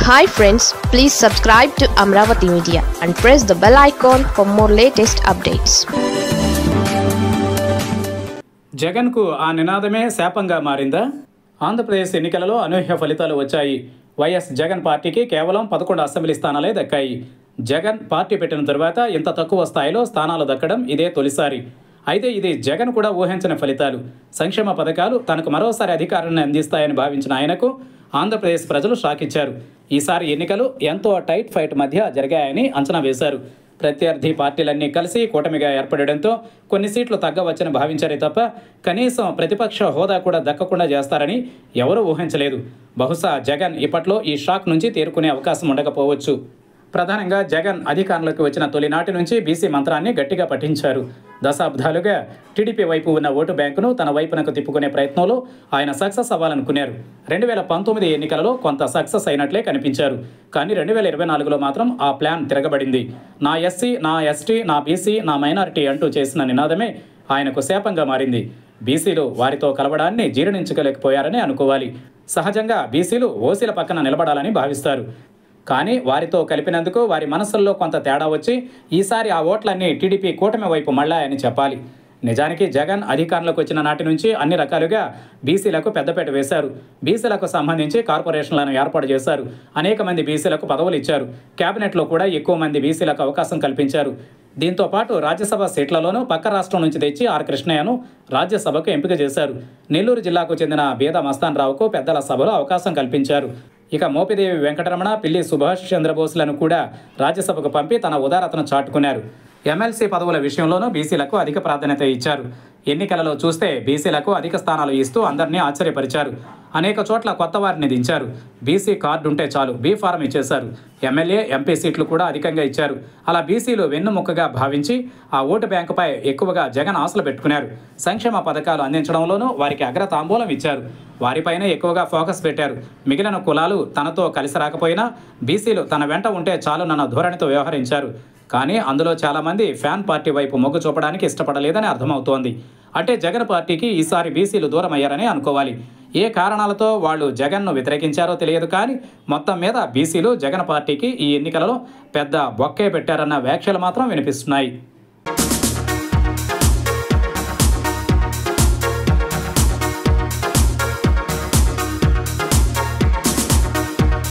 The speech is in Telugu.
hi friends please subscribe to Amaravati media and press the bell icon for more latest updates జగన్కు ఆ నినాదమే శాపంగా మారిందా ఆంధ్రప్రదేశ్ ఎన్నికలలో అనూహ్య ఫలితాలు వచ్చాయి వైఎస్ జగన్ పార్టీకి కేవలం పదకొండు అసెంబ్లీ స్థానాలే దక్కాయి జగన్ పార్టీ పెట్టిన తరువాత ఇంత తక్కువ స్థాయిలో స్థానాలు దక్కడం ఇదే తొలిసారి అయితే ఇది జగన్ కూడా ఊహించిన ఫలితాలు సంక్షేమ పథకాలు తనకు మరోసారి అధికారాన్ని అందిస్తాయని భావించిన ఆయనకు ఆంధ్రప్రదేశ్ ప్రజలు షాక్ ఇచ్చారు ఈసారి ఎన్నికలు ఎంతో టైట్ ఫైట్ మధ్య జరిగాయని అంచనా వేశారు ప్రత్యర్థి పార్టీలన్నీ కలిసి కూటమిగా ఏర్పడడంతో కొన్ని సీట్లు తగ్గవచ్చని భావించారే తప్ప కనీసం ప్రతిపక్ష హోదా కూడా దక్కకుండా చేస్తారని ఎవరూ ఊహించలేదు బహుశా జగన్ ఇప్పట్లో ఈ షాక్ నుంచి తేరుకునే అవకాశం ఉండకపోవచ్చు ప్రధానంగా జగన్ అధికారంలోకి వచ్చిన తొలినాటి నుంచి బీసీ మంత్రాన్ని గట్టిగా పఠించారు దశాబ్దాలుగా టీడీపీ వైపు ఉన్న ఓటు బ్యాంకును తన వైపునకు తిప్పుకునే ప్రయత్నంలో ఆయన సక్సెస్ అవ్వాలనుకున్నారు రెండు వేల పంతొమ్మిది ఎన్నికలలో కొంత సక్సెస్ అయినట్లే కనిపించారు కానీ రెండు వేల ఇరవై నాలుగులో మాత్రం ఆ ప్లాన్ తిరగబడింది నా ఎస్సీ నా ఎస్టీ నా బీసీ నా మైనారిటీ అంటూ చేసిన నినాదమే ఆయనకు శాపంగా మారింది బీసీలు వారితో కలవడాన్ని జీర్ణించుకోలేకపోయారని అనుకోవాలి సహజంగా బీసీలు ఓసీల పక్కన నిలబడాలని భావిస్తారు కానీ వారితో కలిపినందుకు వారి మనసుల్లో కొంత తేడా వచ్చి ఈసారి ఆ ఓట్లన్నీ టీడీపీ కూటమి వైపు మళ్ళాయని చెప్పాలి నిజానికి జగన్ అధికారంలోకి వచ్చిన నాటి నుంచి అన్ని రకాలుగా బీసీలకు పెద్దపేట వేశారు బీసీలకు సంబంధించి కార్పొరేషన్లను ఏర్పాటు చేశారు అనేక మంది బీసీలకు పదవులు ఇచ్చారు కేబినెట్లో కూడా ఎక్కువ మంది బీసీలకు అవకాశం కల్పించారు దీంతో పాటు రాజ్యసభ సీట్లలోనూ పక్క రాష్ట్రం నుంచి తెచ్చి ఆర్ కృష్ణయ్యను రాజ్యసభకు ఎంపిక చేశారు నెల్లూరు జిల్లాకు చెందిన బేద మస్తాన్ రావుకు పెద్దల సభలో అవకాశం కల్పించారు ఇక మోపిదేవి వెంకటరమణ పిల్లి సుభాష్ చంద్రబోస్లను కూడా రాజ్యసభకు పంపి తన ఉదారతను చాటుకున్నారు ఎమ్మెల్సీ పదవుల విషయంలోనూ బీసీలకు అధిక ప్రాధాన్యత ఇచ్చారు ఎన్నికలలో చూస్తే బీసీలకు అధిక స్థానాలు ఇస్తూ అందరినీ ఆశ్చర్యపరిచారు అనేక చోట్ల కొత్త వారిని దించారు బీసీ కార్డు ఉంటే చాలు బీ ఫారం ఇచ్చేశారు ఎమ్మెల్యే ఎంపీ సీట్లు కూడా అధికంగా ఇచ్చారు అలా బీసీలు వెన్నుముక్కగా భావించి ఆ ఓటు బ్యాంకుపై ఎక్కువగా జగన్ ఆశలు పెట్టుకున్నారు సంక్షేమ పథకాలు అందించడంలోనూ వారికి అగ్ర తాంబూలం ఇచ్చారు వారిపైనే ఎక్కువగా ఫోకస్ పెట్టారు మిగిలిన కులాలు తనతో కలిసి రాకపోయినా బీసీలు తన వెంట ఉంటే చాలునన్న ధోరణితో వ్యవహరించారు కానీ అందులో చాలామంది ఫ్యాన్ పార్టీ వైపు మొగ్గు చూపడానికి ఇష్టపడలేదని అర్థమవుతోంది అంటే జగన్ పార్టీకి ఈసారి బీసీలు దూరం అయ్యారని అనుకోవాలి ఏ కారణాలతో వాళ్ళు జగన్ను వ్యతిరేకించారో తెలియదు కానీ మొత్తం మీద బీసీలు జగన్ పార్టీకి ఈ ఎన్నికలలో పెద్ద బొక్కే పెట్టారన్న వ్యాఖ్యలు మాత్రం వినిపిస్తున్నాయి